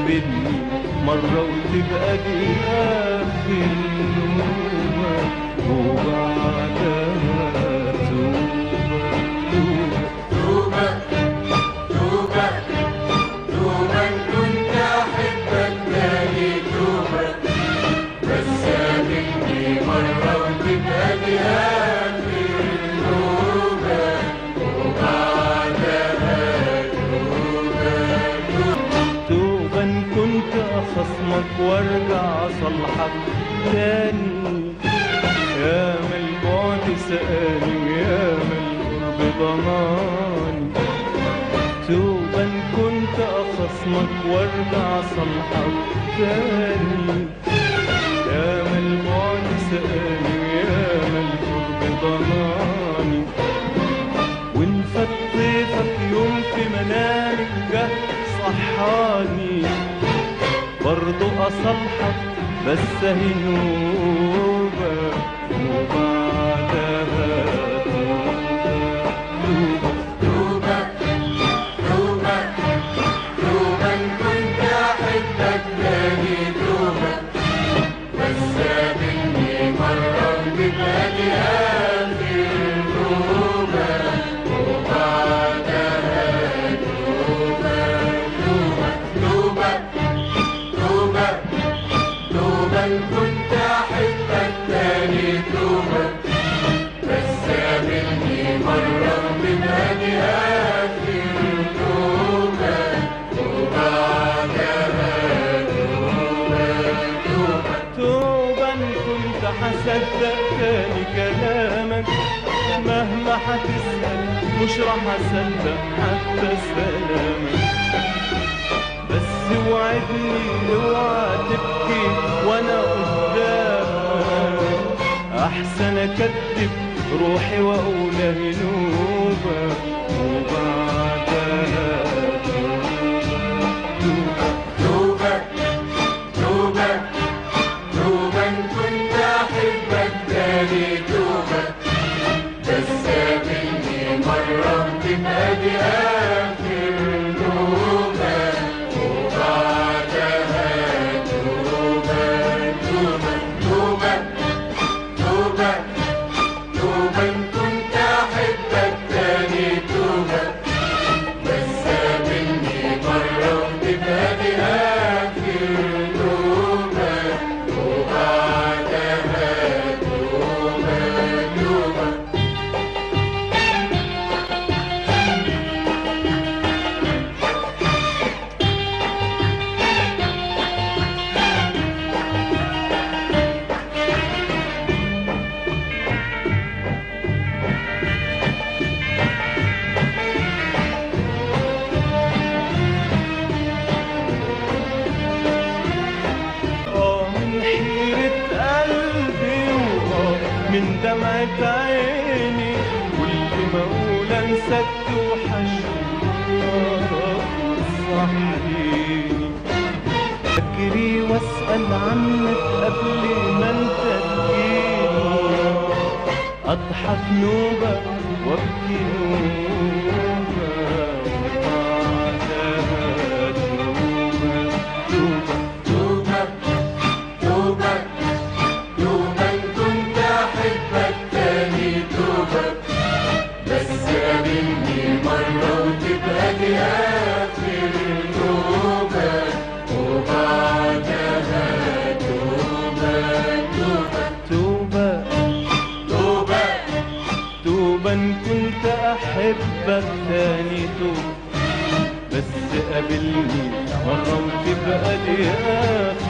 تقابلني مرة وتبقى دي آخر نوبة وبعدها توبة توبة توبة توبة توبة إن كنت أحبك تاني توبة بس قابلني مرة وتبقى دي آخر توبة وبعدها توبة إن كنت أخصمك وارجع أصلحك تاني يا ما البعد سألي ويا ما القرب ضناني توبة إن كنت أخصمك وارجع أصلحك تاني يا ما البعد سألي ويا ما القرب ضناني وإن فات طيفك يوم في منامك جه صحاني برضو أصلحك بس هي نوبة وبعدها توبة توبة توبة توبة إن كنت أحبك تاني توبة بس قابلني مرة وتبقى دي آخر توبة وبعدها توبة توبة توبة توبة توبة إن كنت أحبك تاني توبة بس قابلني مرة وتبقى دي آخر توبة وبعدها توبة توبة توبة إن كنت هصدق تاني كلامك مهما هتسأل مش راح أصدق حتى سلامك بس وعدني اوعى تبكي وانا قدامك احسن اكدب روحي واقول اهي نوبة وبعدها توبة توبة توبة توبة إن كنت أحبك تاني توبة بس قابلني مرة وتبقى دي آخر توبة وبعدها توبة توبة توبة توبة توبة إن كنت أحبك تاني توبة بس قابلني مرة وتبقى دي آخر توبة وبعدها توبة توبة آه من حيرة قلبي وآه من دمعة عيني كل ما أقول أنساك توحشني صحيني أجري وأسأل عنك قبل ما أنت تجيني أضحك نوبة وأبكي نوبة وبعدها توبة توبة توبة توبة توبة إن كنت أحبك تاني توبة بس قابلني مرة وتبقى دي آخر توبة وبعدها توبة توبة توبة توبة توبة إن كنت أحبك تاني توبة بس قابلني مرة وتبقى دي آخر